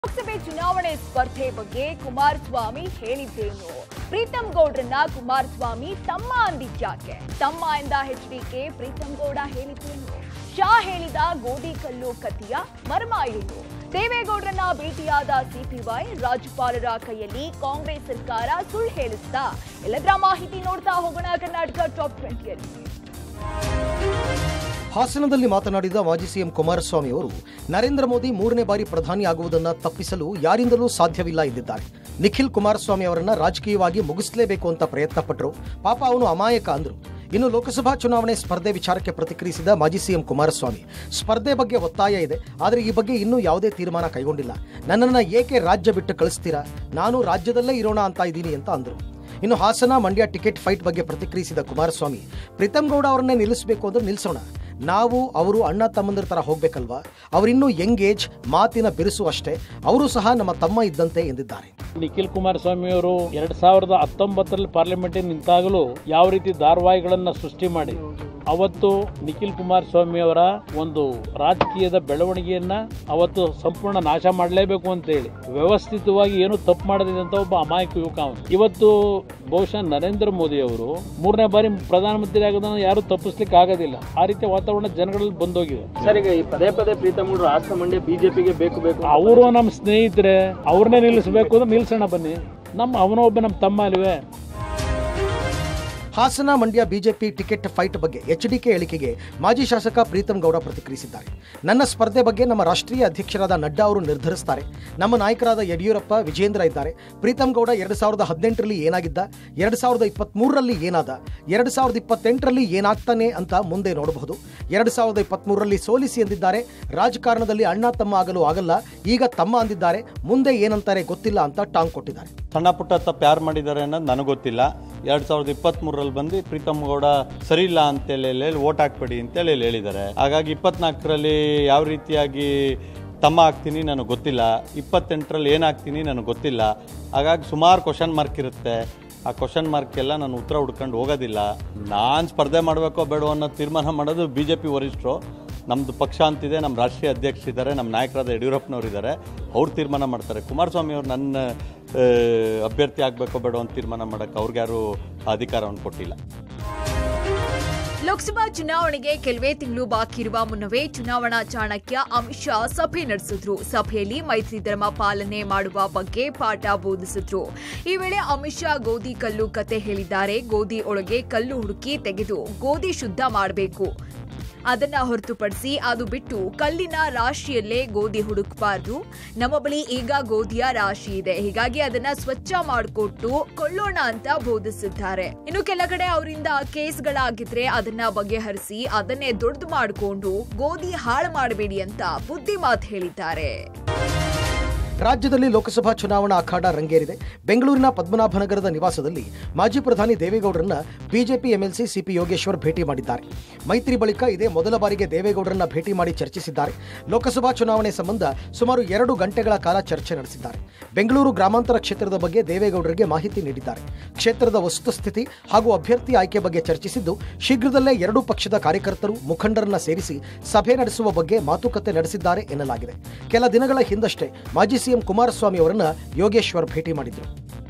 ಲೋಕಸಭೆ ಚುನಾವಣೆ ಸ್ಪರ್ಧೆ ಬಗ್ಗೆ ಕುಮಾರಸ್ವಾಮಿ ಹೇಳಿದ್ದೇನು ಪ್ರೀತಂ ಗೌಡ್ರನ್ನ ಕುಮಾರಸ್ವಾಮಿ ತಮ್ಮ ಅಂದಿದ್ಯಾಕೆ ತಮ್ಮ ಎಂದ ಎಚ್ಡಿಕೆ ಪ್ರೀತಂ ಗೌಡ ಹೇಳಿದ್ದೇನು ಶಾ ಹೇಳಿದ ಗೋಧಿಕಲ್ಲು ಕತ್ತಿಯ ಮರ್ಮ ಏನು ದೇವೇಗೌಡರನ್ನ ಭೇಟಿಯಾದ ಸಿಪಿವೈ ರಾಜ್ಯಪಾಲರ ಕೈಯಲ್ಲಿ ಕಾಂಗ್ರೆಸ್ ಸರ್ಕಾರ ಸುಳ್ಳು ಹೇಳಿಸ್ತಾ ಎಲ್ಲದರ ಮಾಹಿತಿ ನೋಡ್ತಾ ಹೋಗೋಣ ಕರ್ನಾಟಕ ಟಾಪ್ ಟ್ವೆಂಟಿಯಲ್ಲಿ ಹಾಸನದಲ್ಲಿ ಮಾತನಾಡಿದ ಮಾಜಿ ಸಿಎಂ ಕುಮಾರಸ್ವಾಮಿ ಅವರು ನರೇಂದ್ರ ಮೋದಿ ಮೂರನೇ ಬಾರಿ ಪ್ರಧಾನಿ ಆಗುವುದನ್ನು ತಪ್ಪಿಸಲು ಯಾರಿಂದಲೂ ಸಾಧ್ಯವಿಲ್ಲ ಎಂದಿದ್ದಾರೆ ನಿಖಿಲ್ ಕುಮಾರಸ್ವಾಮಿ ಅವರನ್ನ ರಾಜಕೀಯವಾಗಿ ಮುಗಿಸಲೇಬೇಕು ಅಂತ ಪ್ರಯತ್ನ ಪಟ್ಟರು ಪಾಪ ಅವನು ಅಮಾಯಕ ಅಂದ್ರು ಇನ್ನು ಲೋಕಸಭಾ ಚುನಾವಣೆ ಸ್ಪರ್ಧೆ ವಿಚಾರಕ್ಕೆ ಪ್ರತಿಕ್ರಿಯಿಸಿದ ಮಾಜಿ ಸಿಎಂ ಕುಮಾರಸ್ವಾಮಿ ಸ್ಪರ್ಧೆ ಬಗ್ಗೆ ಒತ್ತಾಯ ಇದೆ ಆದರೆ ಈ ಬಗ್ಗೆ ಇನ್ನೂ ಯಾವುದೇ ತೀರ್ಮಾನ ಕೈಗೊಂಡಿಲ್ಲ ನನ್ನನ್ನು ಏಕೆ ರಾಜ್ಯ ಬಿಟ್ಟು ಕಳಿಸ್ತೀರಾ ನಾನು ರಾಜ್ಯದಲ್ಲೇ ಇರೋಣ ಅಂತ ಇದ್ದೀನಿ ಅಂತ ಅಂದರು ಇನ್ನು ಹಾಸನ ಮಂಡ್ಯ ಟಿಕೆಟ್ ಫೈಟ್ ಬಗ್ಗೆ ಪ್ರತಿಕ್ರಿಯಿಸಿದ ಕುಮಾರಸ್ವಾಮಿ ಪ್ರೀತಂ ಗೌಡ ಅವರನ್ನೇ ನಿಲ್ಲಿಸಬೇಕು ಅಂದ್ರೆ ನಿಲ್ಲಿಸೋಣ ನಾವು ಅವರು ಅಣ್ಣ ತಮ್ಮಂದಿರ ಥರ ಹೋಗ್ಬೇಕಲ್ವಾ ಅವರಿನ್ನೂ ಯಂಗ್ ಏಜ್ ಮಾತಿನ ಬಿರುಸು ಅಷ್ಟೇ ಅವರು ಸಹ ನಮ್ಮ ತಮ್ಮ ಇದ್ದಂತೆ ಎಂದಿದ್ದಾರೆ ನಿಖಿಲ್ ಕುಮಾರಸ್ವಾಮಿ ಅವರು ಎರಡ್ ಸಾವಿರದ ಹತ್ತೊಂಬತ್ತರಲ್ಲಿ ಪಾರ್ಲಿಮೆಂಟಿಗೆ ನಿಂತಾಗಲೂ ಯಾವ ರೀತಿ ಧಾರಾವಾಹಿಗಳನ್ನ ಸೃಷ್ಟಿ ಮಾಡಿ ಅವತ್ತು ನಿಖಿಲ್ ಕುಮಾರಸ್ವಾಮಿ ಅವರ ಒಂದು ರಾಜಕೀಯದ ಬೆಳವಣಿಗೆಯನ್ನ ಅವತ್ತು ಸಂಪೂರ್ಣ ನಾಶ ಮಾಡಲೇಬೇಕು ಅಂತ ಹೇಳಿ ವ್ಯವಸ್ಥಿತವಾಗಿ ಏನು ತಪ್ಪು ಮಾಡದಿದ್ದಂತ ಒಬ್ಬ ಅಮಾಯಕ ಯುವಕ ಅವನು ಇವತ್ತು ಬಹುಶಃ ನರೇಂದ್ರ ಮೋದಿ ಅವರು ಮೂರನೇ ಬಾರಿ ಪ್ರಧಾನಮಂತ್ರಿ ಆಗೋದನ್ನ ಯಾರು ತಪ್ಪಿಸ್ಲಿಕ್ಕೆ ಆಗೋದಿಲ್ಲ ಆ ರೀತಿಯ ವಾತಾವರಣ ಜನಗಳಲ್ಲಿ ಬಂದೋಗಿದೆ ಸರ್ ಈಗ ಈ ಪದೇ ಪದೇ ಪ್ರೀತಮ್ ಗೌಡ್ರು ಹಾಸನ ಮಂಡ್ಯ ಬಿಜೆಪಿಗೆ ಬೇಕು ಬೇಕು ಅಂತ ಅವರು ನಮ್ಮ ಸ್ನೇಹಿತರೆ ಅವ್ರನ್ನೇ ನಿಲ್ಲಿಸಬೇಕು ಅಂದ್ರೆ ನಿಲ್ಸೋಣ ಬನ್ನಿ ನಮ್ಮ ಅವನೊಬ್ಬ ನಮ್ಮ ತಮ್ಮ ಅಲ್ವೇ Hassan Mandya BJP ticket fight ಬಗ್ಗೆ ಎಚ್ಡಿಕೆ ಹೇಳಿಕೆಗೆ ಮಾಜಿ ಶಾಸಕ ಪ್ರೀತಂ ಗೌಡ ಪ್ರತಿಕ್ರಿಯಿಸಿದ್ದಾರೆ ನನ್ನ ಸ್ಪರ್ಧೆ ಬಗ್ಗೆ ನಮ್ಮ ರಾಷ್ಟ್ರೀಯ ಅಧ್ಯಕ್ಷರಾದ ನಡ್ಡಾ ಅವರು ನಿರ್ಧರಿಸ್ತಾರೆ ನಮ್ಮ ನಾಯಕರಾದ ಯಡಿಯೂರಪ್ಪ ವಿಜೇಂದ್ರ ಇದ್ದಾರೆ ಪ್ರೀತಂ ಗೌಡ ಎರಡು ಸಾವಿರದ ಹದಿನೆಂಟರಲ್ಲಿ ಏನಾಗಿದ್ದ ಎರಡು ಸಾವಿರದ ಇಪ್ಪತ್ತ್ಮೂರರಲ್ಲಿ ಏನಾದ ಎರಡು ಸಾವಿರದ ಇಪ್ಪತ್ತೆಂಟರಲ್ಲಿ ಏನಾಗ್ತಾನೆ ಅಂತ ಮುಂದೆ ನೋಡಬಹುದು ಎರಡು ಸಾವಿರದ ಇಪ್ಪತ್ತ್ಮೂರರಲ್ಲಿ ಸೋಲಿಸಿ ಎಂದಿದ್ದಾರೆ ರಾಜಕಾರಣದಲ್ಲಿ ಅಣ್ಣ ತಮ್ಮ ಆಗಲು ಆಗಲ್ಲ ಈಗ ತಮ್ಮ ಅಂದಿದ್ದಾರೆ ಮುಂದೆ ಏನಂತಾರೆ ಗೊತ್ತಿಲ್ಲ ಅಂತ ಟಾಂಗ್ ಕೊಟ್ಟಿದ್ದಾರೆ ಸಣ್ಣ ಪುಟ್ಟ ತಪ್ಪು ಯಾರು ಮಾಡಿದ್ದಾರೆ ಅನ್ನೋದು ನನಗೆ ಗೊತ್ತಿಲ್ಲ ಎರಡು ಸಾವಿರದ ಇಪ್ಪತ್ತ್ಮೂರರಲ್ಲಿ ಬಂದು ಪ್ರೀತಮ್ ಗೌಡ ಸರಿ ಇಲ್ಲ ಅಂತೇಳಿ ಹೇಳಿ ಓಟ್ ಹಾಕ್ಬೇಡಿ ಅಂತೇಳಿ ಇಲ್ಲಿ ಹೇಳಿದ್ದಾರೆ ಹಾಗಾಗಿ ಇಪ್ಪತ್ನಾಲ್ಕರಲ್ಲಿ ಯಾವ ರೀತಿಯಾಗಿ ತಮ್ಮ ಆಗ್ತೀನಿ ನನಗೆ ಗೊತ್ತಿಲ್ಲ ಇಪ್ಪತ್ತೆಂಟರಲ್ಲಿ ಏನಾಗ್ತೀನಿ ನನಗೆ ಗೊತ್ತಿಲ್ಲ ಹಾಗಾಗಿ ಸುಮಾರು ಕ್ವಶನ್ ಮಾರ್ಕ್ ಇರುತ್ತೆ ಆ ಕ್ವಶನ್ ಮಾರ್ಕ್ಗೆಲ್ಲ ನಾನು ಉತ್ತರ ಹುಡ್ಕೊಂಡು ಹೋಗೋದಿಲ್ಲ ನಾನು ಸ್ಪರ್ಧೆ ಮಾಡಬೇಕೋ ಬೇಡೋ ಅನ್ನೋ ತೀರ್ಮಾನ ಮಾಡೋದು ಬಿ ಜೆ ಪಿ ವರಿಷ್ಠರು ನಮ್ಮದು ಪಕ್ಷ ಅಂತಿದೆ ನಮ್ಮ ರಾಷ್ಟ್ರೀಯ ಅಧ್ಯಕ್ಷರಿದ್ದಾರೆ ನಮ್ಮ ನಾಯಕರಾದ ಯಡಿಯೂರಪ್ಪನವ್ರು ಇದ್ದಾರೆ ಅವ್ರು ತೀರ್ಮಾನ ಮಾಡ್ತಾರೆ ಕುಮಾರಸ್ವಾಮಿ ಅವರು ನನ್ನ ಆ, ಅಭ್ಯರ್ಥಿ ಆಗಬೇಕೋ ಬೇಡೋ ಅಂತ ತೀರ್ಮಾನ ಮಾಡೋಕ್ಕೆ ಅವ್ರಿಗ್ಯಾರು ಅಧಿಕಾರವನ್ನು ಕೊಟ್ಟಿಲ್ಲ ಲೋಕಸಭಾ ಚುನಾವಣೆಗೆ ಕೆಲವೇ ತಿಂಗಳು ಬಾಕಿ ಇರುವ ಮುನ್ನವೇ ಚುನಾವಣಾ ಚಾಣಕ್ಯ ಅಮಿತ್ ಶಾ ಸಭೆ ನಡೆಸಿದ್ರು ಸಭೆಯಲ್ಲಿ ಮೈತ್ರಿ ಧರ್ಮ ಪಾಲನೆ ಮಾಡುವ ಬಗ್ಗೆ ಪಾಠ ಬೋಧಿಸಿದ್ರು ಈ ವೇಳೆ ಅಮಿತ್ ಶಾ ಗೋಧಿ ಕಲ್ಲು ಕತೆ ಹೇಳಿದ್ದಾರೆ ಗೋಧಿ ಒಳಗೆ ಕಲ್ಲು ಹುಡುಕಿ ತೆಗೆದು ಗೋಧಿ ಶುದ್ಧ ಮಾಡಬೇಕು ಅದನ್ನ ಹೊರತುಪಡಿಸಿ ಅದು ಬಿಟ್ಟು ಕಲ್ಲಿನ ರಾಶಿಯಲ್ಲೇ ಗೋಧಿ ಹುಡುಕಬಾರ್ದು ನಮ್ಮ ಬಳಿ ಈಗ ಗೋಧಿಯ ರಾಶಿ ಇದೆ ಹೀಗಾಗಿ ಅದನ್ನ ಸ್ವಚ್ಛ ಮಾಡಿಕೊಟ್ಟು ಕೊಳ್ಳೋಣ ಅಂತ ಬೋಧಿಸಿದ್ದಾರೆ ಇನ್ನು ಕೆಲ ಕಡೆ ಅವರಿಂದ ಕೇಸ್ಗಳಾಗಿದ್ರೆ ಅದನ್ನ ಬಗೆಹರಿಸಿ ಅದನ್ನೇ ದೊಡ್ಡದು ಮಾಡಿಕೊಂಡು ಗೋಧಿ ಹಾಳು ಮಾಡಬೇಡಿ ಅಂತ ಬುದ್ಧಿ ಮಾತು ಹೇಳಿದ್ದಾರೆ ರಾಜ್ಯದಲ್ಲಿ ಲೋಕಸಭಾ ಚುನಾವಣಾ ಅಖಾಡ ರಂಗೇರಿದೆ ಬೆಂಗಳೂರಿನ ಪದ್ಮನಾಭನಗರದ ನಿವಾಸದಲ್ಲಿ ಮಾಜಿ ಪ್ರಧಾನಿ ದೇವೇಗೌಡರನ್ನ ಬಿಜೆಪಿ ಎಂಎಲ್ಸಿ ಸಿಪಿ ಯೋಗೇಶ್ವರ್ ಭೇಟಿ ಮಾಡಿದ್ದಾರೆ ಮೈತ್ರಿ ಬಳಿಕ ಇದೇ ಮೊದಲ ಬಾರಿಗೆ ದೇವೇಗೌಡರನ್ನ ಭೇಟಿ ಮಾಡಿ ಚರ್ಚಿಸಿದ್ದಾರೆ ಲೋಕಸಭಾ ಚುನಾವಣೆ ಸಂಬಂಧ ಸುಮಾರು ಎರಡು ಗಂಟೆಗಳ ಕಾಲ ಚರ್ಚೆ ನಡೆಸಿದ್ದಾರೆ ಬೆಂಗಳೂರು ಗ್ರಾಮಾಂತರ ಕ್ಷೇತ್ರದ ಬಗ್ಗೆ ದೇವೇಗೌಡರಿಗೆ ಮಾಹಿತಿ ನೀಡಿದ್ದಾರೆ ಕ್ಷೇತ್ರದ ವಸ್ತುಸ್ಥಿತಿ ಹಾಗೂ ಅಭ್ಯರ್ಥಿ ಆಯ್ಕೆ ಬಗ್ಗೆ ಚರ್ಚಿಸಿದ್ದು ಶೀಘ್ರದಲ್ಲೇ ಎರಡೂ ಪಕ್ಷದ ಕಾರ್ಯಕರ್ತರು ಮುಖಂಡರನ್ನ ಸೇರಿಸಿ ಸಭೆ ನಡೆಸುವ ಬಗ್ಗೆ ಮಾತುಕತೆ ನಡೆಸಿದ್ದಾರೆ ಎನ್ನಲಾಗಿದೆ ಕೆಲ ದಿನಗಳ ಹಿಂದಷ್ಟೇ ಮಾಜಿ ಸಿಎಂ ಕುಮಾರಸ್ವಾಮಿ ಅವರನ್ನ ಯೋಗೇಶ್ವರ್ ಭೇಟಿ ಮಾಡಿದ್ರು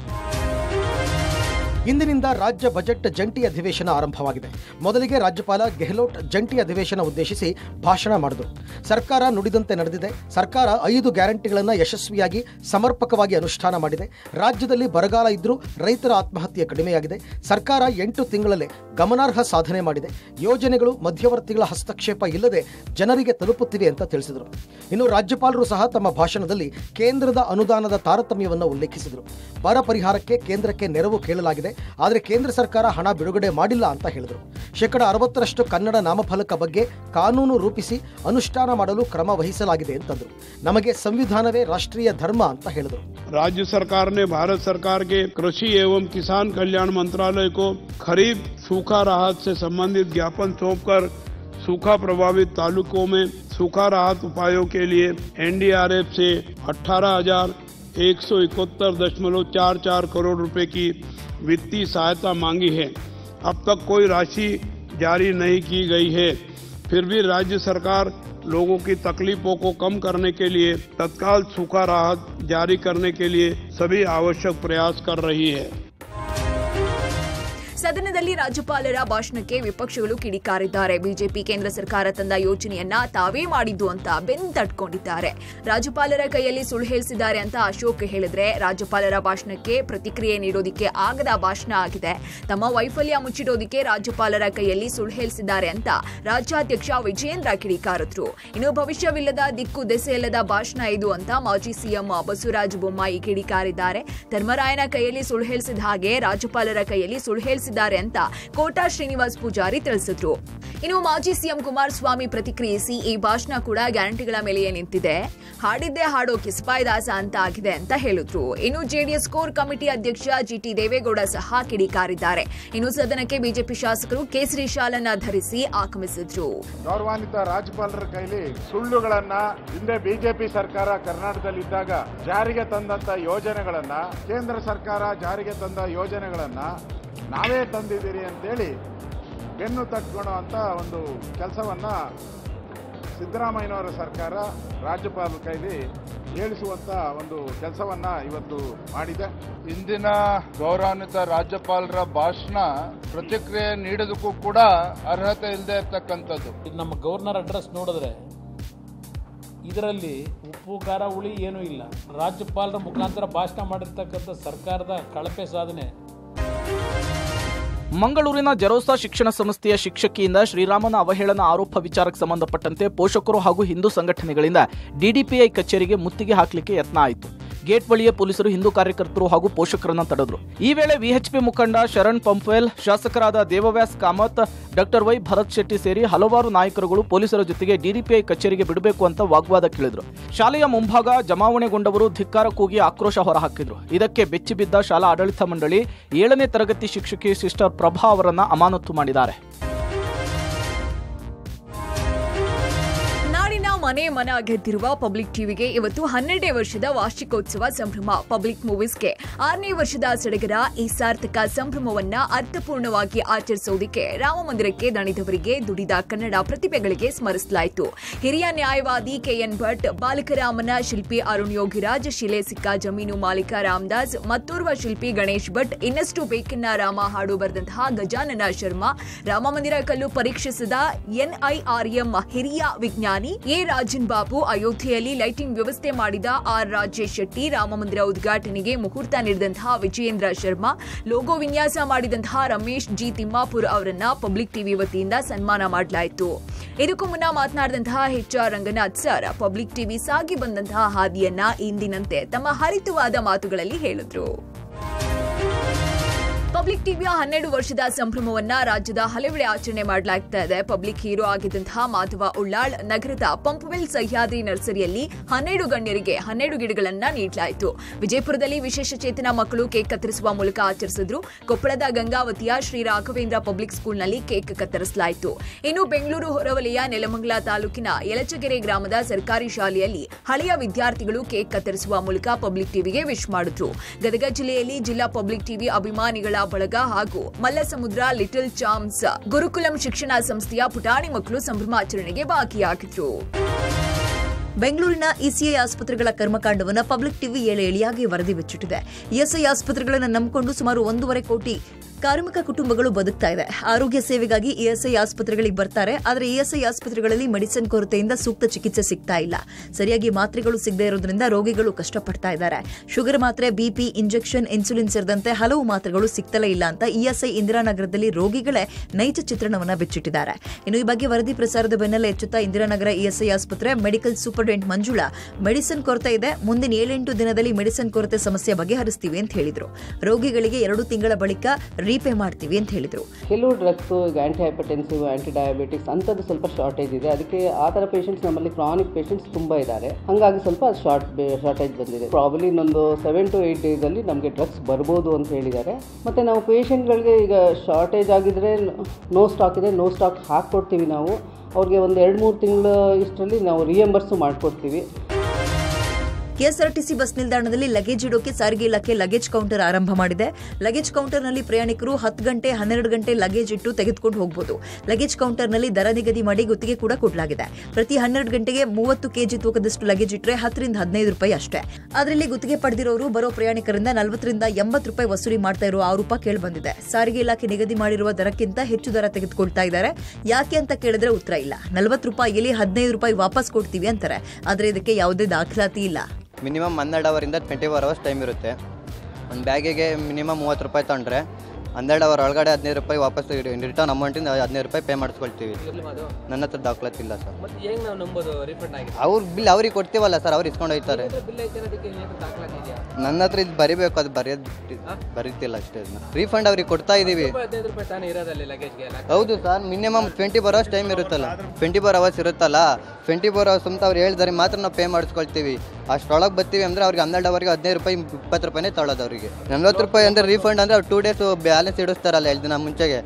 ಇಂದಿನಿಂದ ರಾಜ್ಯ ಬಜೆಟ್ ಜಂಟಿ ಅಧಿವೇಶನ ಆರಂಭವಾಗಿದೆ ಮೊದಲಿಗೆ ರಾಜ್ಯಪಾಲ ಗೆಹ್ಲೋಟ್ ಜಂಟಿ ಅಧಿವೇಶನ ಉದ್ದೇಶಿಸಿ ಭಾಷಣ ಮಾಡಿದರು ಸರ್ಕಾರ ನುಡಿದಂತೆ ನಡೆದಿದೆ ಸರ್ಕಾರ ಐದು ಗ್ಯಾರಂಟಿಗಳನ್ನು ಯಶಸ್ವಿಯಾಗಿ ಸಮರ್ಪಕವಾಗಿ ಅನುಷ್ಠಾನ ಮಾಡಿದೆ ರಾಜ್ಯದಲ್ಲಿ ಬರಗಾಲ ಇದ್ರೂ ರೈತರ ಆತ್ಮಹತ್ಯೆ ಕಡಿಮೆಯಾಗಿದೆ ಸರ್ಕಾರ ಎಂಟು ತಿಂಗಳಲ್ಲೇ ಗಮನಾರ್ಹ ಸಾಧನೆ ಮಾಡಿದೆ ಯೋಜನೆಗಳು ಮಧ್ಯವರ್ತಿಗಳ ಹಸ್ತಕ್ಷೇಪ ಇಲ್ಲದೆ ಜನರಿಗೆ ತಲುಪುತ್ತಿವೆ ಅಂತ ತಿಳಿಸಿದರು ಇನ್ನು ರಾಜ್ಯಪಾಲರು ಸಹ ತಮ್ಮ ಭಾಷಣದಲ್ಲಿ ಕೇಂದ್ರದ ಅನುದಾನದ ತಾರತಮ್ಯವನ್ನು ಉಲ್ಲೇಖಿಸಿದರು ಬರ ಪರಿಹಾರಕ್ಕೆ ಕೇಂದ್ರಕ್ಕೆ ನೆರವು ಕೇಳಲಾಗಿದೆ ಆದರೆ ಕೇಂದ್ರ ಸರ್ಕಾರ ಹಣ ಬಿಡುಗಡೆ ಮಾಡಿಲ್ಲ ಅಂತ ಹೇಳಿದರು ಶೇಕಡ ಅರವತ್ತರಷ್ಟು ಕನ್ನಡ ನಾಮಫಲಕ ಬಗ್ಗೆ ಕಾನೂನು ರೂಪಿಸಿ ಅನುಷ್ಠಾನ ಮಾಡಲು ಕ್ರಮ ವಹಿಸಲಾಗಿದೆ ಅಂತಂದರು ನಮಗೆ ಸಂವಿಧಾನವೇ ರಾಷ್ಟ್ರೀಯ ಧರ್ಮ ಅಂತ ಹೇಳಿದರು राज्य सरकार ने भारत सरकार के कृषि एवं किसान कल्याण मंत्रालय को खरीफ सूखा राहत से संबंधित ज्ञापन सौंपकर सूखा प्रभावित तालुकों में सूखा राहत उपायों के लिए एनडीआरएफ से अठारह हजार एक सौ इकहत्तर दशमलव चार चार करोड़ रुपए की वित्तीय सहायता मांगी है अब तक कोई राशि जारी नहीं की गई है फिर भी राज्य सरकार लोगों की तकलीफों को कम करने के लिए तत्काल सूखा राहत जारी करने के लिए सभी आवश्यक प्रयास कर रही है ಸದನದಲ್ಲಿ ರಾಜ್ಯಪಾಲರ ಭಾಷಣಕ್ಕೆ ವಿಪಕ್ಷಗಳು ಕಿಡಿಕಾರಿದ್ದಾರೆ ಬಿಜೆಪಿ ಕೇಂದ್ರ ಸರ್ಕಾರ ತಂದ ಯೋಜನೆಯನ್ನ ತಾವೇ ಮಾಡಿದ್ದು ಅಂತ ಬೆಂತಟ್ಕೊಂಡಿದ್ದಾರೆ ರಾಜ್ಯಪಾಲರ ಕೈಯಲ್ಲಿ ಸುಳ್ಳು ಹೇಳಿಸಿದ್ದಾರೆ ಅಂತ ಅಶೋಕ್ ಹೇಳಿದ್ರೆ ರಾಜ್ಯಪಾಲರ ಭಾಷಣಕ್ಕೆ ಪ್ರತಿಕ್ರಿಯೆ ನೀಡೋದಿಕ್ಕೆ ಆಗದ ಭಾಷಣ ಆಗಿದೆ ತಮ್ಮ ವೈಫಲ್ಯ ಮುಚ್ಚಿಡೋದಿಕ್ಕೆ ರಾಜ್ಯಪಾಲರ ಕೈಯಲ್ಲಿ ಸುಳ್ಳು ಹೇಳಿಸಿದ್ದಾರೆ ಅಂತ ರಾಜ್ಯಾಧ್ಯಕ್ಷ ವಿಜಯೇಂದ್ರ ಕಿಡಿಕಾರಿದ್ರು ಇನ್ನು ಭವಿಷ್ಯವಿಲ್ಲದ ದಿಕ್ಕು ದೆಸೆಯಿಲ್ಲದ ಭಾಷಣ ಇದು ಅಂತ ಮಾಜಿ ಸಿಎಂ ಬಸವರಾಜ ಬೊಮ್ಮಾಯಿ ಕಿಡಿಕಾರಿದ್ದಾರೆ ಧರ್ಮರಾಯನ ಕೈಯಲ್ಲಿ ಸುಳ್ಳು ಹೇಳಿಸಿದ ಹಾಗೆ ರಾಜ್ಯಪಾಲರ ಕೈಯಲ್ಲಿ ಸುಳ್ಳು ಹೇಳಿಸಿದ್ದಾರೆ ಅಂತ ಕೋಟಾ ಶ್ರೀನಿವಾಸ್ ಪೂಜಾರಿ ತಿಳಿಸಿದ್ರು ಇನ್ನು ಮಾಜಿ ಸಿಎಂ ಕುಮಾರಸ್ವಾಮಿ ಪ್ರತಿಕ್ರಿಯಿಸಿ ಈ ಭಾಷಣ ಕೂಡ ಗ್ಯಾರಂಟಿಗಳ ಮೇಲೆಯೇ ನಿಂತಿದೆ ಹಾಡಿದ್ದೇ ಹಾಡೋ ಕಿಸ್ಪಾಯಿ ದಾಸ ಅಂತ ಆಗಿದೆ ಅಂತ ಹೇಳಿದ್ರು ಇನ್ನು ಜೆಡಿಎಸ್ ಕೋರ್ ಕಮಿಟಿ ಅಧ್ಯಕ್ಷ ಜಿಟಿ ದೇವೇಗೌಡ ಸಹ ಕಿಡಿಕಾರಿದ್ದಾರೆ ಇನ್ನು ಸದನಕ್ಕೆ ಬಿಜೆಪಿ ಶಾಸಕರು ಕೇಸರಿ ಶಾಲನ್ನ ಧರಿಸಿ ಆಗಮಿಸಿದ್ರು ಗೌರವಾನ್ವಿತ ರಾಜ್ಯಪಾಲರ ಕೈಲಿ ಸುಳ್ಳುಗಳನ್ನ ಹಿಂದೆ ಬಿಜೆಪಿ ಸರ್ಕಾರ ಕರ್ನಾಟಕದಲ್ಲಿದ್ದಾಗ ಜಾರಿಗೆ ತಂದಂತ ಯೋಜನೆಗಳನ್ನ ಕೇಂದ್ರ ಸರ್ಕಾರ ಜಾರಿಗೆ ತಂದ ಯೋಜನೆಗಳನ್ನ ನಾವೇ ತಂದಿದ್ದೀರಿ ಅಂತೇಳಿ ಬೆನ್ನು ತಟ್ಕೊಳ್ಳುವಂತ ಒಂದು ಕೆಲಸವನ್ನ ಸಿದ್ದರಾಮಯ್ಯನವರ ಸರ್ಕಾರ ರಾಜ್ಯಪಾಲರ ಕೈಲಿ ಹೇಳಿಸುವಂತ ಒಂದು ಕೆಲಸವನ್ನ ಇವತ್ತು ಮಾಡಿದೆ ಇಂದಿನ ಗೌರವಾನ್ವಿತ ರಾಜ್ಯಪಾಲರ ಭಾಷಣ ಪ್ರತಿಕ್ರಿಯೆ ನೀಡೋದಕ್ಕೂ ಕೂಡ ಅರ್ಹತೆ ಇಲ್ಲದೆ ಇರ್ತಕ್ಕಂಥದ್ದು ಇದು ನಮ್ಮ ಗವರ್ನರ್ ಅಡ್ರೆಸ್ ನೋಡಿದ್ರೆ ಇದರಲ್ಲಿ ಉಪ್ಪು ಖಾರ ಹುಳಿ ಏನೂ ಇಲ್ಲ ರಾಜ್ಯಪಾಲರ ಮುಖಾಂತರ ಭಾಷಣ ಮಾಡಿರ್ತಕ್ಕಂಥ ಸರ್ಕಾರದ ಕಳಪೆ ಸಾಧನೆ ಮಂಗಳೂರಿನ ಜರೋಸಾ ಶಿಕ್ಷಣ ಸಂಸ್ಥೆಯ ಶಿಕ್ಷಕಿಯಿಂದ ಶ್ರೀರಾಮನ ಅವಹೇಳನ ಆರೋಪ ವಿಚಾರಕ್ಕೆ ಸಂಬಂಧಪಟ್ಟಂತೆ ಪೋಷಕರು ಹಾಗೂ ಹಿಂದೂ ಸಂಘಟನೆಗಳಿಂದ ಡಿಡಿಪಿಐ ಕಚೇರಿಗೆ ಮುತ್ತಿಗೆ ಹಾಕಲಿಕ್ಕೆ ಯತ್ನ ಆಯಿತು ಗೇಟ್ ಬಳಿಯೇ ಪೊಲೀಸರು ಹಿಂದೂ ಕಾರ್ಯಕರ್ತರು ಹಾಗೂ ಪೋಷಕರನ್ನ ತಡೆದ್ರು ಈ ವೇಳೆ ವಿಎಚ್ಪಿ ಮುಖಂಡ ಶರಣ್ ಪಂಪ್ವೆಲ್ ಶಾಸಕರಾದ ದೇವವ್ಯಾಸ್ ಕಾಮತ್ ಡಾಕ್ಟರ್ ವೈ ಭರತ್ ಶೆಟ್ಟಿ ಸೇರಿ ಹಲವಾರು ನಾಯಕರುಗಳು ಪೊಲೀಸರ ಜೊತೆಗೆ ಡಿಡಿಪಿಐ ಕಚೇರಿಗೆ ಬಿಡಬೇಕು ಅಂತ ವಾಗ್ವಾದ ಕೇಳಿದ್ರು ಶಾಲೆಯ ಮುಂಭಾಗ ಜಮಾವಣೆಗೊಂಡವರು ಧಿಕ್ಕಾರ ಕೂಗಿ ಆಕ್ರೋಶ ಹೊರಹಾಕಿದ್ರು ಇದಕ್ಕೆ ಬೆಚ್ಚಿಬಿದ್ದ ಶಾಲಾ ಆಡಳಿತ ಮಂಡಳಿ ಏಳನೇ ತರಗತಿ ಶಿಕ್ಷಕಿ ಸಿಸ್ಟರ್ ಪ್ರಭಾ ಅವರನ್ನ ಅಮಾನತು ಮಾಡಿದ್ದಾರೆ ನಾಡಿನ ಮನೆ ಮನ ಗೆದ್ದಿರುವ ಪಬ್ಲಿಕ್ ಟಿವಿಗೆ ಇವತ್ತು ಹನ್ನೆರಡನೇ ವರ್ಷದ ವಾರ್ಷಿಕೋತ್ಸವ ಸಂಭ್ರಮ ಪಬ್ಲಿಕ್ ಮೂವೀಸ್ಗೆ ಆರನೇ ವರ್ಷದ ಸಡಗರ ಈ ಸಾರ್ಥಕ ಸಂಭ್ರಮವನ್ನ ಅರ್ಥಪೂರ್ಣವಾಗಿ ಆಚರಿಸೋದಕ್ಕೆ ರಾಮ ಮಂದಿರಕ್ಕೆ ದಣಿದವರಿಗೆ ದುಡಿದ ಕನ್ನಡ ಪ್ರತಿಭೆಗಳಿಗೆ ಸ್ಮರಿಸಲಾಯಿತು ಹಿರಿಯ ನ್ಯಾಯವಾದಿ ಕೆಎನ್ ಭಟ್ ಬಾಲಕರಾಮನ ಶಿಲ್ಪಿ ಅರುಣ್ ಯೋಗಿರಾಜ್ ಶಿಲೆ ಸಿಕ್ಕ ಜಮೀನು ಮಾಲೀಕ ರಾಮದಾಸ್ ಮತ್ತೋರ್ವ ಶಿಲ್ಪಿ ಗಣೇಶ್ ಭಟ್ ಇನ್ನಷ್ಟು ಬೇಕನ್ನ ರಾಮ ಹಾಡು ಬರೆದಂತಹ ಗಜಾನನ ಶರ್ಮಾ ರಾಮಮಂದಿರ ಕಲ್ಲು ಪರೀಕ್ಷಿಸಿದ ಎನ್ಐಆರ್ಎಂ ಹಿರಿಯ ವಿಜ್ಞಾನಿ ಎ ರಾಜನ್ ಬಾಬು ಅಯೋಧ್ಯೆಯಲ್ಲಿ ಲೈಟಿಂಗ್ ವ್ಯವಸ್ಥೆ ಮಾಡಿದ ಆರ್ ರಾಜೇಶ್ ಶೆಟ್ಟಿ ರಾಮಮಂದಿರ ಉದ್ಘಾಟನೆಗೆ ಮುಹೂರ್ತ ನೀಡಿದಂತಹ ವಿಜಯೇಂದ್ರ ಶರ್ಮಾ ಲೋಗೋ ವಿನ್ಯಾಸ ಮಾಡಿದಂತಹ ರಮೇಶ್ ಜಿ ತಿಮ್ಮಾಪುರ್ ಅವರನ್ನ ಪಬ್ಲಿಕ್ ಟಿವಿ ವತಿಯಿಂದ ಸನ್ಮಾನ ಮಾಡಲಾಯಿತು ಇದಕ್ಕೂ ಮುನ್ನ ಮಾತನಾಡಿದಂತಹ H R Ranganath sir public TV ಸಾಗಿ ಬಂದಂತಹ ಹಾದಿಯನ್ನ ಇಂದಿನಂತೆ ತಮ್ಮ ಹರಿತವಾದ ಮಾತುಗಳಲ್ಲಿ ಹೇಳಿದ್ರು ಪಬ್ಲಿಕ್ ಟಿವಿಯ ಹನ್ನೆರಡು ವರ್ಷದ ಸಂಭ್ರಮವನ್ನ ರಾಜ್ಯದ ಹಲವೆಡೆ ಆಚರಣೆ ಮಾಡಲಾಗ್ತಾ ಇದೆ ಪಬ್ಲಿಕ್ ಹೀರೋ ಆಗಿದ್ದಂತಹ ಮಾಧವ ಉಳ್ಳಾಳ್ ನಗರದ ಪಂಪ್ವೆಲ್ ಸಹ್ಯಾದ್ರಿ ನರ್ಸರಿಯಲ್ಲಿ ಹನ್ನೆರಡು ಗಣ್ಯರಿಗೆ ಹನ್ನೆರಡು ಗಿಡಗಳನ್ನ ನೀಡಲಾಯಿತು ವಿಜಯಪುರದಲ್ಲಿ ವಿಶೇಷ ಚೇತನ ಮಕ್ಕಳು ಕೇಕ್ ಕತ್ತರಿಸುವ ಮೂಲಕ ಆಚರಿಸಿದ್ರು ಕೊಪ್ಪಳದ ಗಂಗಾವತಿಯ ಶ್ರೀ ರಾಘವೇಂದ್ರ ಪಬ್ಲಿಕ್ ಸ್ಕೂಲ್ನಲ್ಲಿ ಕೇಕ್ ಕತ್ತರಿಸಲಾಯಿತು ಇನ್ನು ಬೆಂಗಳೂರು ಹೊರವಲಯ ನೆಲಮಂಗಲ ತಾಲೂಕಿನ ಯಲಚಗೆರೆ ಗ್ರಾಮದ ಸರ್ಕಾರಿ ಶಾಲೆಯಲ್ಲಿ ಹಳೆಯ ವಿದ್ಯಾರ್ಥಿಗಳು ಕೇಕ್ ಕತ್ತರಿಸುವ ಮೂಲಕ ಪಬ್ಲಿಕ್ ಟಿವಿಗೆ ವಿಶ್ ಮಾಡಿದ್ರು ಗದಗ ಜಿಲ್ಲೆಯಲ್ಲಿ ಜಿಲ್ಲಾ ಪಬ್ಲಿಕ್ ಟಿವಿ ಅಭಿಮಾನಿಗಳ ಬಳಗ ಹಾಗೂ ಮಲ್ಲಸಮುದ್ರ ಲಿಟಲ್ ಚಾಮ್ಸ್ ಗುರುಕುಲಂ ಶಿಕ್ಷಣ ಸಂಸ್ಥೆಯ ಪುಟಾಣಿ ಮಕ್ಕಳು ಸಂಭ್ರಮಾಚರಣೆಗೆ ಭಾಗಿಯಾಗಿದ್ರು ಬೆಂಗಳೂರಿನ ಇಸಿಐ ಆಸ್ಪತ್ರೆಗಳ ಕರ್ಮಕಾಂಡವನ್ನು ಪಬ್ಲಿಕ್ ಟಿವಿ ಏಳೆ ಎಳೆಯಾಗಿ ವರದಿ ಬಿಚ್ಚಿಟ್ಟಿದೆ ಇಎಸ್ಐ ಆಸ್ಪತ್ರೆಗಳನ್ನು ನಂಬಿಕೊಂಡು ಸುಮಾರು ಒಂದೂವರೆ ಕೋಟಿ ಕಾರ್ಮಿಕ ಕುಟುಂಬಗಳು ಬದುಕ್ತಾ ಇದೆ ಆರೋಗ್ಯ ಸೇವೆಗಾಗಿ ಇಎಸ್ಐ ಆಸ್ಪತ್ರೆಗಳಿಗೆ ಬರ್ತಾರೆ ಆದರೆ ಇಎಸ್ಐ ಆಸ್ಪತ್ರೆಗಳಲ್ಲಿ ಮೆಡಿಸಿನ್ ಕೊರತೆಯಿಂದ ಸೂಕ್ತ ಚಿಕಿತ್ಸೆ ಸಿಗ್ತಾ ಇಲ್ಲ ಸರಿಯಾಗಿ ಮಾತ್ರೆಗಳು ಸಿಗದೇ ಇರೋದ್ರಿಂದ ರೋಗಿಗಳು ಕಷ್ಟಪಡ್ತಾ ಇದ್ದಾರೆ ಶುಗರ್ ಮಾತ್ರೆ ಬಿಪಿ ಇಂಜೆಕ್ಷನ್ ಇನ್ಸುಲಿನ್ ಸೇರಿದಂತೆ ಹಲವು ಮಾತ್ರೆಗಳು ಸಿಗ್ತಲೇ ಇಲ್ಲ ಅಂತ ಇಎಸ್ಐ ಇಂದಿರಾನಗರದಲ್ಲಿ ರೋಗಿಗಳೇ ನೈಜ ಚಿತ್ರಣವನ್ನ ಬಿಚ್ಚಿಟ್ಟಿದ್ದಾರೆ ಇನ್ನು ಈ ಬಗ್ಗೆ ವರದಿ ಪ್ರಸಾರದ ಬೆನ್ನಲ್ಲೇ ಎಚ್ಚುತ್ತಾ ಇಂದಿರಾನಗರ ಇಎಸ್ಐ ಆಸ್ಪತ್ರೆ ಮೆಡಿಕಲ್ ಸೂಪರಿಂಟೆಂಡೆಂಟ್ ಮಂಜುಳಾ ಮೆಡಿಸಿನ್ ಕೊರತೆ ಇದೆ ಮುಂದಿನ ಏಳೆಂಟು ದಿನದಲ್ಲಿ ಮೆಡಿಸಿನ್ ಕೊರತೆ ಸಮಸ್ಯೆ ಬಗೆಹರಿಸ್ತೀವಿ ಅಂತ ಹೇಳಿದ್ರು ರೋಗಿಗಳಿಗೆ ಎರಡು ತಿಂಗಳ ಬಳಿಕ ರೀಪೇ ಮಾಡ್ತೀವಿ ಅಂತ ಹೇಳಿದ್ರು ಕೆಲವು ಡ್ರಗ್ಸು ಈಗ ಆ್ಯಂಟಿ ಹೈಪರ್ಟೆನ್ಸಿವ್ ಆ್ಯಂಟಿ ಡಯಾಬಿಟಿಕ್ಸ್ ಅಂಥದ್ದು ಸ್ವಲ್ಪ ಶಾರ್ಟೇಜ್ ಇದೆ ಅದಕ್ಕೆ ಆ ಥರ ಪೇಷಂಟ್ಸ್ ನಮ್ಮಲ್ಲಿ ಕ್ರಾನಿಕ್ ಪೇಷಂಟ್ಸ್ ತುಂಬ ಇದ್ದಾರೆ ಹಾಗಾಗಿ ಸ್ವಲ್ಪ ಶಾರ್ಟ್ ಶಾರ್ಟೇಜ್ ಬಂದಿದೆ ಪ್ರಾಬ್ಲಿ ಇನ್ನೊಂದು ಸೆವೆನ್ ಟು ಏಯ್ಟ್ ಡೇಸಲ್ಲಿ ನಮಗೆ ಡ್ರಗ್ಸ್ ಬರ್ಬೋದು ಅಂತ ಹೇಳಿದ್ದಾರೆ ಮತ್ತು ನಾವು ಪೇಷಂಟ್ಗಳಿಗೆ ಈಗ ಶಾರ್ಟೇಜ್ ಆಗಿದ್ರೆ ನೋ ಸ್ಟಾಕ್ ಇದೆ ನೋ ಸ್ಟಾಕ್ ಹಾಕ್ಕೊಡ್ತೀವಿ ನಾವು ಅವ್ರಿಗೆ ಒಂದು ಎರಡು ಮೂರು ತಿಂಗಳ ಇಷ್ಟರಲ್ಲಿ ನಾವು ರಿಯಂಬರ್ಸು ಮಾಡಿಕೊಡ್ತೀವಿ ಕೆಎಸ್ಆರ್ಟಿಸಿ ಬಸ್ ನಿಲ್ದಾಣದಲ್ಲಿ ಲಗೇಜ್ ಇಡೋಕೆ ಸಾರಿಗೆ ಇಲಾಖೆ ಲಗೇಜ್ ಕೌಂಟರ್ ಆರಂಭ ಮಾಡಿದೆ ಲಗೇಜ್ ಕೌಂಟರ್ನಲ್ಲಿ ಪ್ರಯಾಣಿಕರು ಹತ್ತು ಗಂಟೆ ಹನ್ನೆರಡು ಗಂಟೆ ಲಗೇಜ್ ಇಟ್ಟು ತೆಗೆದುಕೊಂಡು ಹೋಗಬಹುದು ಲಗೇಜ್ ಕೌಂಟರ್ನಲ್ಲಿ ದರ ನಿಗದಿ ಮಾಡಿ ಗುತ್ತಿಗೆ ಕೂಡ ಕೊಡಲಾಗಿದೆ ಪ್ರತಿ ಹನ್ನೆರಡು ಗಂಟೆಗೆ ಮೂವತ್ತು ಕೆಜಿ ತೂಕದಷ್ಟು ಲಗೇಜ್ ಇಟ್ಟರೆ ಹತ್ತರಿಂದ ಹದಿನೈದು ರೂಪಾಯಿ ಅಷ್ಟೇ ಅದರಲ್ಲಿ ಗುತ್ತಿಗೆ ಪಡೆದಿರೋರು ಬರೋ ಪ್ರಯಾಣಿಕರಿಂದ ನಲವತ್ತರಿಂದ ಎಂಬತ್ತು ರೂಪಾಯಿ ವಸೂಲಿ ಮಾಡ್ತಾ ಇರೋ ಆರೋಪ ಕೇಳಿಬಂದಿದೆ ಸಾರಿಗೆ ಇಲಾಖೆ ನಿಗದಿ ಮಾಡಿರುವ ದರಕ್ಕಿಂತ ಹೆಚ್ಚು ದರ ತೆಗೆದುಕೊಳ್ತಾ ಇದ್ದಾರೆ ಯಾಕೆ ಅಂತ ಕೇಳಿದ್ರೆ ಉತ್ತರ ಇಲ್ಲ ನಲವತ್ತು ರೂಪಾಯಿಯಲ್ಲಿ ಹದಿನೈದು ರೂಪಾಯಿ ವಾಪಸ್ ಕೊಡ್ತೀವಿ ಅಂತಾರೆ ಆದ್ರೆ ಇದಕ್ಕೆ ಯಾವುದೇ ದಾಖಲಾತಿ ಇಲ್ಲ ಮಿನಿಮಮ್ ಹನ್ನೆರಡು ಅವರಿಂದ ಟ್ವೆಂಟಿ ಫೋರ್ ಅವರ್ಸ್ ಟೈಮ್ ಇರುತ್ತೆ ಒಂದು ಬ್ಯಾಗಿಗೆ ಮಿನಿಮಮ್ ಮೂವತ್ತು ರೂಪಾಯಿ ತೊಗೊಂಡ್ರೆ ಹನ್ನೆರಡು ಅವರ್ ಒಳಗಡೆ ಹದಿನೈದು ರೂಪಾಯಿ ವಾಪಸ್ ರಿಟರ್ನ್ ಅಮೌಂಟಿಂದ ಹದಿನೈದು ರೂಪಾಯಿ ಪೇ ಮಾಡಿಸ್ಕೊಳ್ತೀವಿ ನನ್ನ ಹತ್ರ ದಾಖಲಾತಿ ಇಲ್ಲ ಸರ್ ಮತ್ತೆ ಹೆಂಗ್ ನಾವು ನಂಬೋದು ರಿಫಂಡ್ ಆಗಿದೆ ಅವ್ರ ಬಿಲ್ ಅವ್ರಿಗೆ ಕೊಡ್ತೀವಲ್ಲ ಸರ್ ಅವ್ರು ಇಸ್ಕೊಂಡು ಹೋಗ್ತಾರೆ ಬಿಲ್ ಐತೆ ಅನ್ನೋದಕ್ಕೆ ಏನಾದ್ರು ದಾಖಲಾತಿ ಇದೆಯಾ ನನ್ನ ಹತ್ರ ಇದು ಬರಿಬೇಕು ಅದು ಬರೆಯೋದು ಬರೀತಿಲ್ಲ ಅಷ್ಟೇ ಅದನ್ನ ರೀಫಂಡ್ ಅವ್ರಿಗೆ ಕೊಡ್ತಾ ಇದ್ದೀವಿ ರೂಪಾಯಿ ಹದಿನೈದು ರೂಪಾಯಿ ತಾನೇ ಇರೋದಲ್ಲಿ ಲಗೇಜ್ಗೆ ಹೌದು sir minimum twenty four hours time ಇರುತ್ತಲ್ಲ ಟ್ವೆಂಟಿ ಫೋರ್ ಅವರ್ಸ್ ಇರುತ್ತಲ್ಲ ಟ್ವೆಂಟಿ ಫೋರ್ ಅವರ್ಸ್ ಅಂತ ಅವ್ರು ಹೇಳಿದಾರೆ ಮಾತ್ರ ನಾವು ಪೇ ಮಾಡಿಸ್ಕೊಳ್ತೀವಿ ಅಷ್ಟರೊಳಗೆ ಬರ್ತೀವಿ ಅಂದರೆ ಅವ್ರಿಗೆ ಹನ್ನೆರಡು ಅವರಿಗೆ ಹದಿನೈದು ರೂಪಾಯಿ ಇಪ್ಪತ್ತು ರೂಪಾಯಿನೇ ತಗೊಳ್ಳೋದು ಅವರಿಗೆ ನಲ್ವತ್ತು ರೂಪಾಯಿ ಅಂದರೆ ರೀಫಂಡ್ ಅಂದರೆ ಅವ್ರು ಟೂ ಡೇಸ್ ಬ್ಯಾಲೆನ್ಸ್ ಇಡಿಸ್ತಾರಲ್ಲ ಎರಡು ದಿನ ಮುಂಚೆಗೆ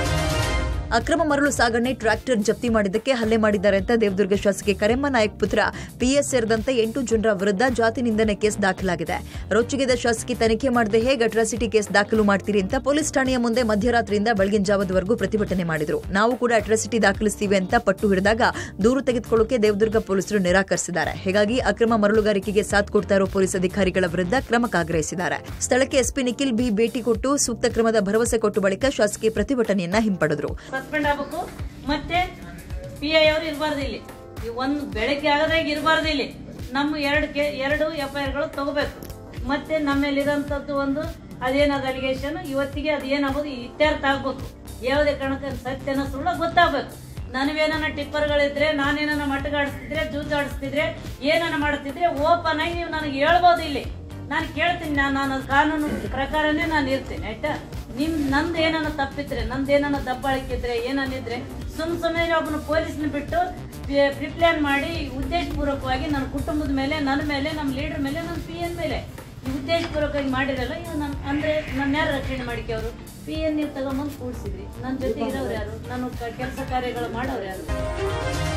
ಅಕ್ರಮ ಮರಳು ಸಾಗಣೆ ಟ್ರ್ಯಾಕ್ಟರ್ ಜಪ್ತಿ ಮಾಡಿದ್ದಕ್ಕೆ ಹಲ್ಲೆ ಮಾಡಿದ್ದಾರೆ ಅಂತ ದೇವದುರ್ಗ ಶಾಸಕಿ ಕರೆಮ್ಮ ನಾಯಕ್ ಪುತ್ರ ಪಿಎಸ್ ಸೇರಿದಂತೆ ಎಂಟು ಜನರ ವಿರುದ್ಧ ಜಾತಿ ನಿಂದನೆ ಕೇಸ್ ದಾಖಲಾಗಿದೆ ರೊಚ್ಚಿಗೆದ ಶಾಸಕಿ ತನಿಖೆ ಮಾಡದೆ ಹೇಗೆ ಅಟ್ರಾಸಿಟಿ ಕೇಸ್ ದಾಖಲು ಮಾಡ್ತೀರಿ ಅಂತ ಪೊಲೀಸ್ ಠಾಣೆಯ ಮುಂದೆ ಮಧ್ಯರಾತ್ರಿಯಿಂದ ಬೆಳಗಿನ ಜಾವದವರೆಗೂ ಪ್ರತಿಭಟನೆ ಮಾಡಿದ್ರು ನಾವು ಕೂಡ ಅಟ್ರಾಸಿಟಿ ದಾಖಲಿಸ್ತೀವಿ ಅಂತ ಪಟ್ಟು ಹಿಡಿದಾಗ ದೂರು ತೆಗೆದುಕೊಳ್ಳೋಕೆ ದೇವದುರ್ಗ ಪೊಲೀಸರು ನಿರಾಕರಿಸಿದ್ದಾರೆ ಹೀಗಾಗಿ ಅಕ್ರಮ ಮರಳುಗಾರಿಕೆಗೆ ಸಾಥ್ ಕೊಡ್ತಾ ಇರೋ ಪೊಲೀಸ್ ಅಧಿಕಾರಿಗಳ ವಿರುದ್ಧ ಕ್ರಮಕ್ಕೆ ಆಗ್ರಹಿಸಿದ್ದಾರೆ ಸ್ಥಳಕ್ಕೆ ಎಸ್ಪಿ ನಿಖಿಲ್ ಬಿ ಭೇಟಿ ಕೊಟ್ಟು ಸೂಕ್ತ ಕ್ರಮದ ಭರವಸೆ ಕೊಟ್ಟು ಬಳಿಕ ಶಾಸಕಿ ಪ್ರತಿಭಟನೆಯನ್ನ ಹಿಂಪಡೆದ್ರು ಸಸ್ಪೆಂಡ್ ಆಗ್ಬೇಕು ಮತ್ತೆ ಪಿ ಐ ಅವ್ರು ಇರಬಾರ್ದು ಇಲ್ಲಿ ಈ ಒಂದು ಬೆಳಗ್ಗೆ ಆಗದಾಗ ಇರಬಾರ್ದು ಇಲ್ಲಿ ನಮ್ಮ ಎರಡು ಕೆ ಎರಡು ಎಫ್ ಐ ಆರ್ಗಳು ತಗೋಬೇಕು ಮತ್ತೆ ನಮ್ಮಲ್ಲಿರೋಂಥದ್ದು ಒಂದು ಅದೇನದು ಅಲಿಗೇಷನ್ ಇವತ್ತಿಗೆ ಅದು ಏನಾಗೋದು ಇತ್ಯರ್ಥ ಆಗ್ಬೇಕು ಯಾವುದೇ ಕಾರಣಕ್ಕೆ ಸತ್ಯನ ಸುಳ್ಳ ಗೊತ್ತಾಗ್ಬೇಕು ನನವೇನ ಟಿಪ್ಪರ್ಗಳಿದ್ರೆ ನಾನೇನ ಮಟ್ಟಗಾಡಿಸ್ತಿದ್ರೆ ಜೂಜಾಡಿಸ್ತಿದ್ರೆ ಏನನ್ನ ಮಾಡ್ತಿದ್ರೆ ಓಪನ್ ಆಗಿ ನೀವು ನನಗೆ ಹೇಳ್ಬೋದು ಇಲ್ಲಿ ನಾನು ಕೇಳ್ತೀನಿ ನಾನು ನಾನು ಅದು ಕಾನೂನು ಪ್ರಕಾರನೇ ನಾನು ಇರ್ತೀನಿ ಆಯ್ತಾ ನಿಮ್ ನಂದು ಏನನ್ನ ತಪ್ಪಿದ್ರೆ ನಂದು ಏನನ್ನ ದಬ್ಬಾಳಿಕಿದ್ರೆ ಏನನ್ನಿದ್ರೆ ಸುಮ್ ಸುಮ್ಮನೆ ಒಬ್ಬನ ಪೊಲೀಸ್ನ ಬಿಟ್ಟು ಪ್ರಿಪ್ಲಾನ್ ಮಾಡಿ ಉದ್ದೇಶಪೂರ್ವಕವಾಗಿ ನನ್ನ ಕುಟುಂಬದ ಮೇಲೆ ನನ್ನ ಮೇಲೆ ನಮ್ಮ ಲೀಡರ್ ಮೇಲೆ ನನ್ನ ಪಿ ಎನ್ ಮೇಲೆ ಈ ಉದ್ದೇಶಪೂರ್ವಕವಾಗಿ ಮಾಡಿರಲ್ಲ ಇದು ನನ್ನ ಅಂದ್ರೆ ನನ್ನ ಯಾರು ರಕ್ಷಣೆ ಮಾಡಿಕೆ ಅವರು ಪಿ ಎನ್ ನೀವು ತಗೊಂಬಂದು ಕೂಡಿಸಿದ್ರಿ ನನ್ನ ಜೊತೆ ಇರೋರು ಯಾರು ನಾನು ಕೆಲಸ ಕಾರ್ಯಗಳು ಮಾಡೋರು ಯಾರು